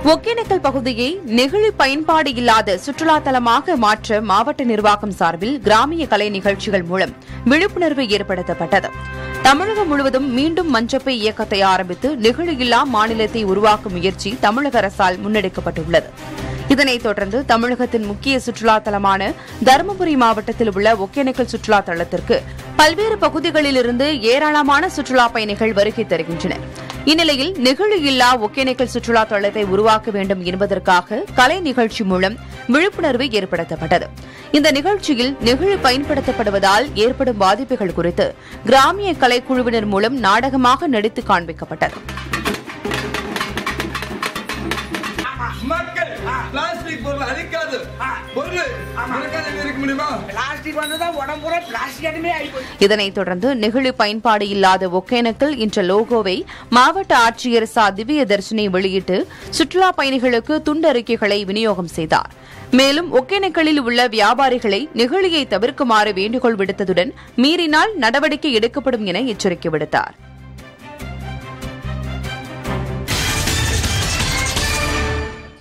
ஒகேனக்கல் பகுதியை நெகிழி பயன்பாடு இல்லாத சுற்றுலா தலமாக மாற்ற மாவட்ட நிர்வாகம் சார்பில் கிராமிய கலை நிகழ்ச்சிகள் மூலம் விழிப்புணர்வு ஏற்படுத்தப்பட்டது தமிழகம் முழுவதும் மீண்டும் மஞ்சப்பை இயக்கத்தை ஆரம்பித்து நெகிழியில்லா மாநிலத்தை உருவாக்கும் முயற்சி தமிழக அரசால் முன்னெடுக்கப்பட்டுள்ளது இதனைத் தொடர்ந்து தமிழகத்தின் முக்கிய சுற்றுலா தலமான தருமபுரி மாவட்டத்தில் உள்ள ஒகேனக்கல் சுற்றுலா தலத்திற்கு பல்வேறு பகுதிகளிலிருந்து ஏராளமான சுற்றுலா பயணிகள் வருகை தருகின்றனர் இந்நிலையில் நெகிழி இல்லா ஒகேனக்கல் சுற்றுலா தளத்தை உருவாக்க வேண்டும் என்பதற்காக கலை நிகழ்ச்சி மூலம் விழிப்புணர்வு ஏற்படுத்தப்பட்டது இந்த நிகழ்ச்சியில் நெகிழி பயன்படுத்தப்படுவதால் ஏற்படும் பாதிப்புகள் குறித்து கிராமிய கலைக்குழுவினர் மூலம் நாடகமாக நடித்து காண்பிக்கப்பட்டது மக்கள் பிளாஸ்டிக் பொருள் அழிக்காது பொருள் மறக்காத இருக்க முடியுமா பிளாஸ்டிக் வந்ததான் உடம்புற பிளாஸ்டிக் ஆயிடுமே ஆயிப்போச்சு இதனைத் தொடர்ந்து நெகிழி பயன்பாடு இல்லாத ஒகேனக்கல் என்ற லோகோவை மாவட்ட ஆட்சியர் சா திவ்ய தர்ஷினி வெளியிட்டு சுற்றுலா பயணிகளுக்கு துண்டறிக்கைகளை விநியோகம் செய்தார் மேலும் ஒகேனக்கலில் உள்ள வியாபாரிகளை நெகிழியை தவிர்க்குமாறு வேண்டுகோள் விடுத்ததுடன் மீறினால் நடவடிக்கை எடுக்கப்படும் என எச்சரிக்கை விடுத்தார்